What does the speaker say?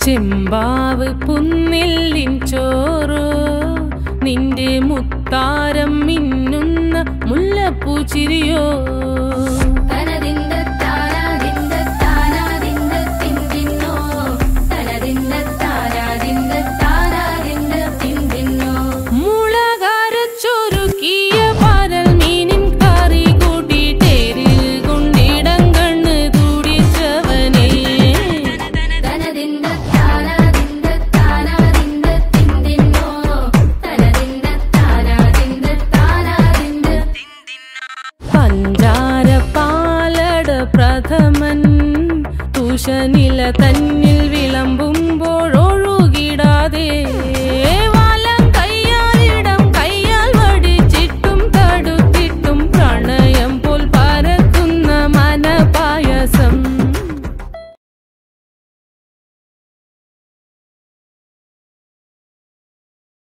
ചെമ്പാവ് പുന്നില്ലിൻ ചോറോ നിന്റെ മുത്താരം മിന്നുന്ന മുല്ലപ്പൂ ചിരിയോ തനതിന്ത താനാതിന്ത താനാതിന്ത തിന്തിന്നോ തനതിന്ത താനാതിന്ത താനാതിന്ത തിന്തിന്നോ മുളകരച്ചൊരുക്കിയ പരൽ മീനിൻ കറി കൂട്ടിട്ടേരിൽ കൊണ്ടിടം കണ്ണ് തുടിച്ചവനേ തനതിന്ത താനാതിന്ത താനാതിന്ത തിന്തിന്നോ തനതിന്ത താനാതിന്ത താനാതിന്ത പഞ്ചാര പാലട പ്രഥമൻ തുഷനില തന്നിൽ